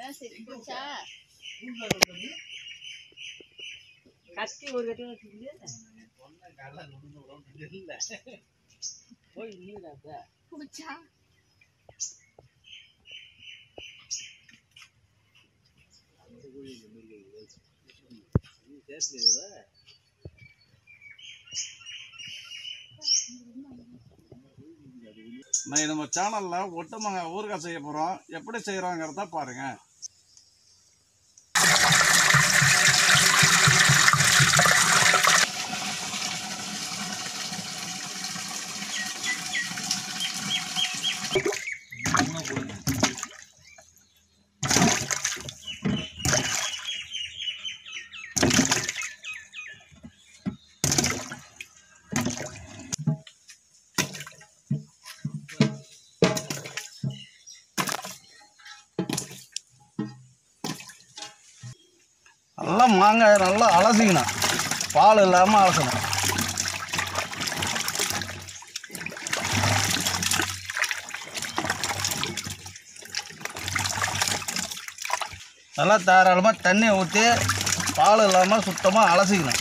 எல்லாம் செத்து போச்சா கத்தி ஒரு கட்டி வச்சுக்கிட்டு போய் நீடாப்ப போச்சா நான் நம்ம சேனல்ல ஒட்டுமங்க ஊறுகாய் செய்ய போறோம் எப்படி செய்யறோங்கிறத பாருங்க நல்லா மாங்காய் நல்லா அலசிக்கணும் பால் இல்லாமல் அலசணும் நல்லா தாராளமாக தண்ணி ஊற்றி பால் இல்லாமல் சுத்தமாக அலசிக்கணும்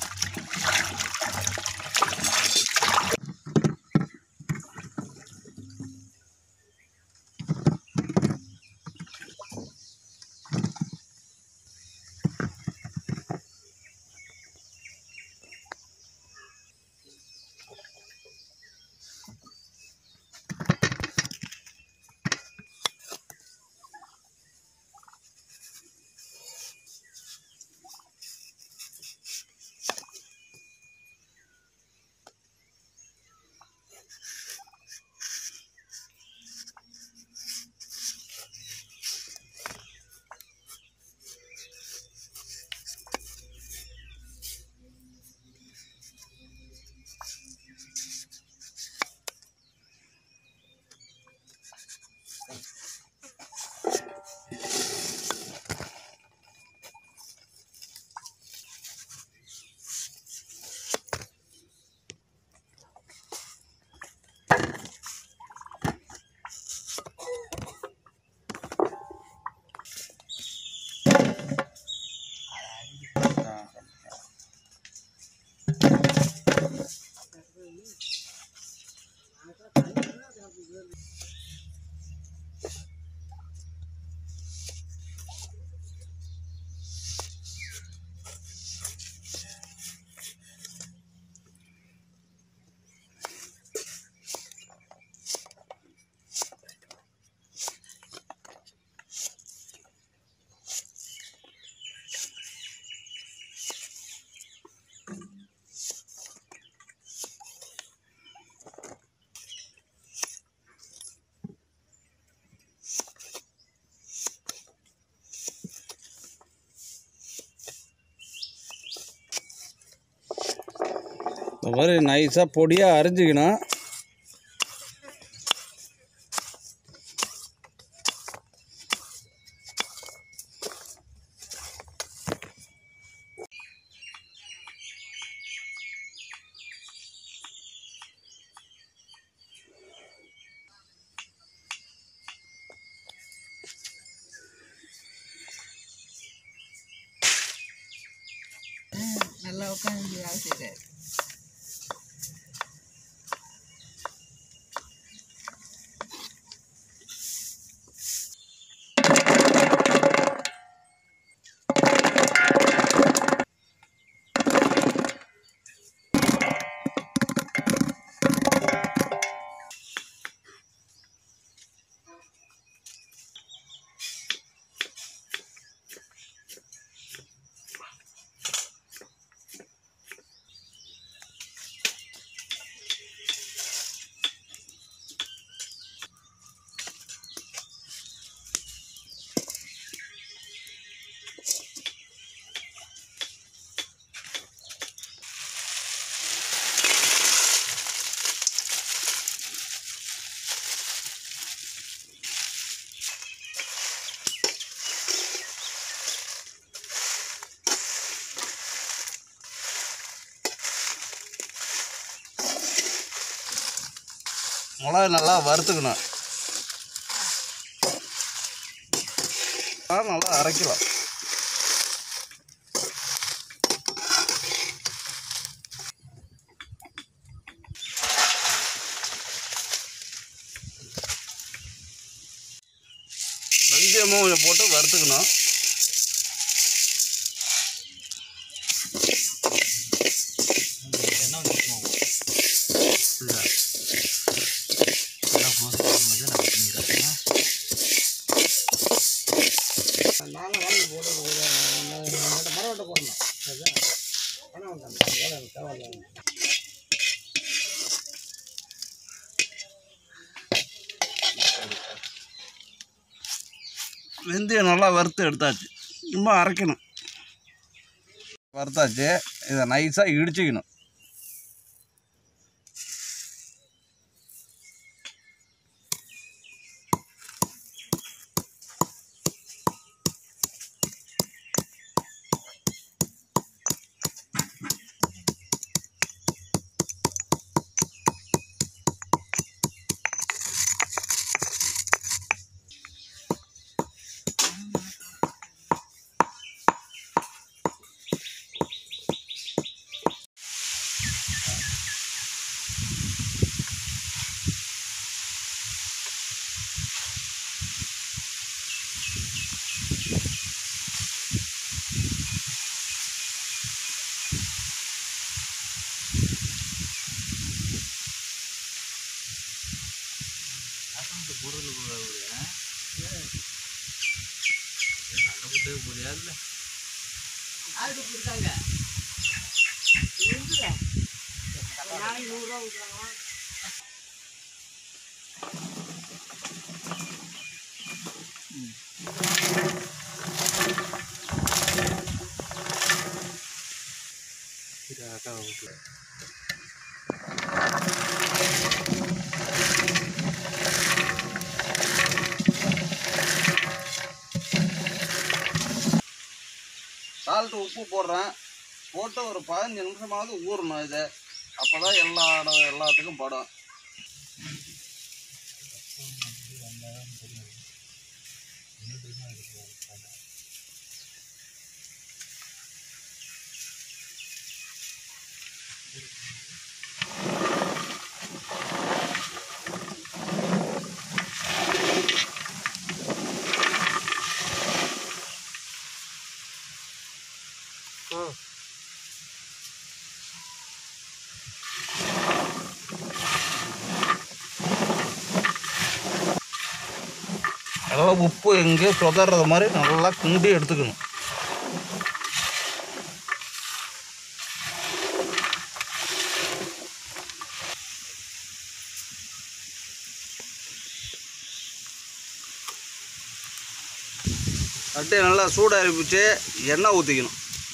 இந்த மாதிரி நைஸாக பொடியாக அரிஞ்சிக்கணும் நல்லா உட்காந்து வேலை செய்கிறாரு மிளகா நல்லா வறுத்துக்கணும் ஆ, நல்லா அரைக்கலாம் வெந்தயமும் கொஞ்சம் போட்டு வறுத்துக்கணும் நாங்கள் வாங்கி போட்டு மரவட்டை போடணும் சரியா பணம் வந்தாங்க வேலை எனக்கு தேவையில்லை வெந்தயம் நல்லா வறுத்து எடுத்தாச்சு சும்மா அரைக்கணும் வறுத்தாச்சு இதை நைஸாக இடிச்சுக்கணும் யாருக்கு கொடுத்தாங்க எங்க நாளைக்கு நூறுரூவா கொடுக்குறாங்க சால்ட்டு உப்பு போடுறேன் போட்டு ஒரு பதினஞ்சு நிமிஷமாவது ஊறணும் இது அப்போ தான் எல்லா இடம் எல்லாத்துக்கும் படும் நல்லா உப்பு எங்கேயோ சொதறது மாதிரி நல்லா கிண்டி எடுத்துக்கணும் சட்டையை நல்லா சூடாக அரிப்பிச்சு எண்ணெய் ஊற்றிக்கணும்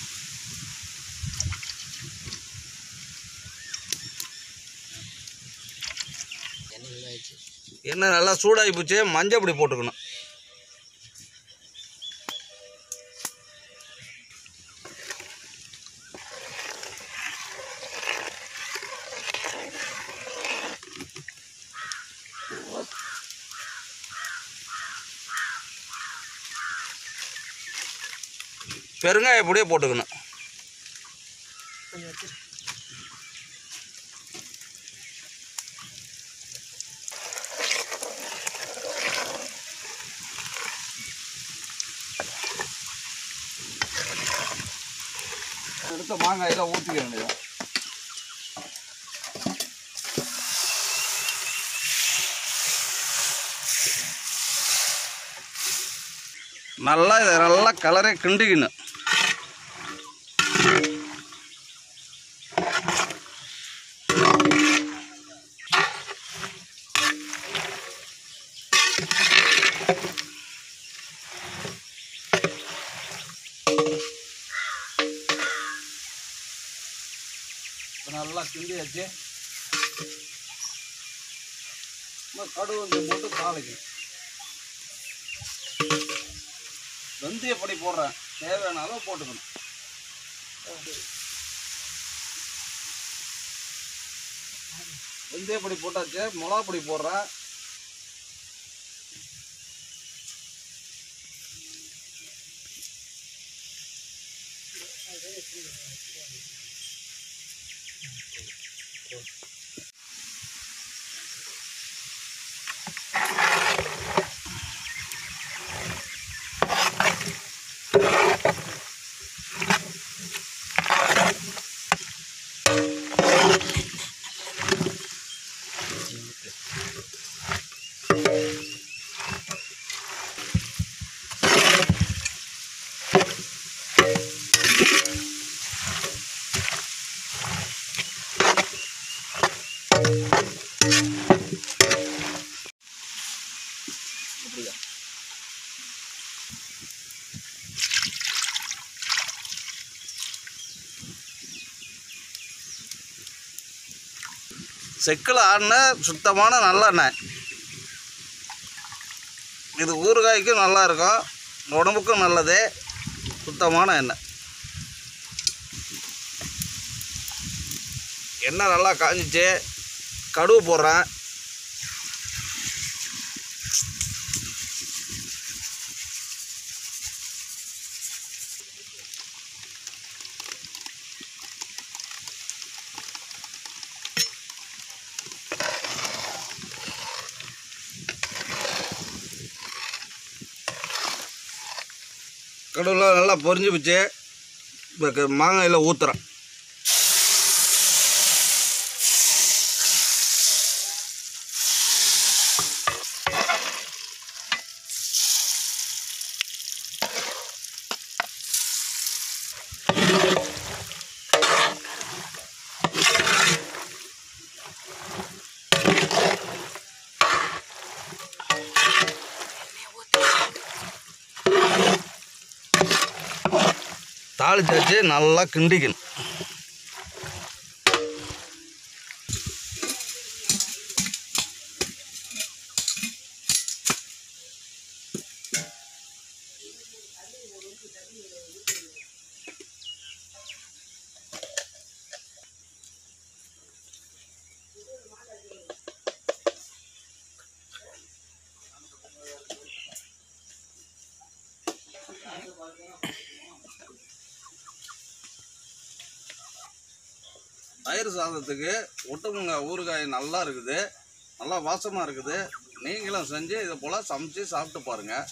எண்ணெய் நல்லா சூடாகி போச்சு மஞ்சள் பொடி போட்டுக்கணும் பெருங்காய பொடியே போட்டுக்கணும் எடுத்த மாங்காயில் ஊற்றிக்க வேண்டியது நல்லா இதை நல்லா கலரே கிண்டிக்கணும் இப்ப நல்லா கிண்டியாச்சு நம்ம கடுகு கொஞ்சம் போட்டு தாளிக்கணும் வெந்தய பொடி போடுறேன் தேவையான அளவு போட்டுக்கணும் வெந்தய பொடி போட்டாச்சு மிளகா பொடி போடுறேன் அப்படியா செக்கில் ஆடின சுத்தமான நல்லெண்ணெய் இது ஊறுகாய்க்கும் நல்லா இருக்கும் உடம்புக்கும் நல்லது சுத்தமான எண்ணெய் எண்ணெய் நல்லா காஞ்சிச்சு கடுகு போடுறேன் கடுகுலாம் நல்லா பொரிஞ்சு போச்சு இப்போ க- மாங்காயில் ஊற்றுறேன் தாளிச்சு வச்சு நல்லா கிண்டிக்கணும் தயிர் சாதத்துக்கு ஒட்டுமுங்க ஊறுகாய் நல்லா இருக்குது நல்லா வாசமாக இருக்குது நீங்களும் செஞ்சு இதை போல் சமைச்சு சாப்பிட்டு பாருங்கள்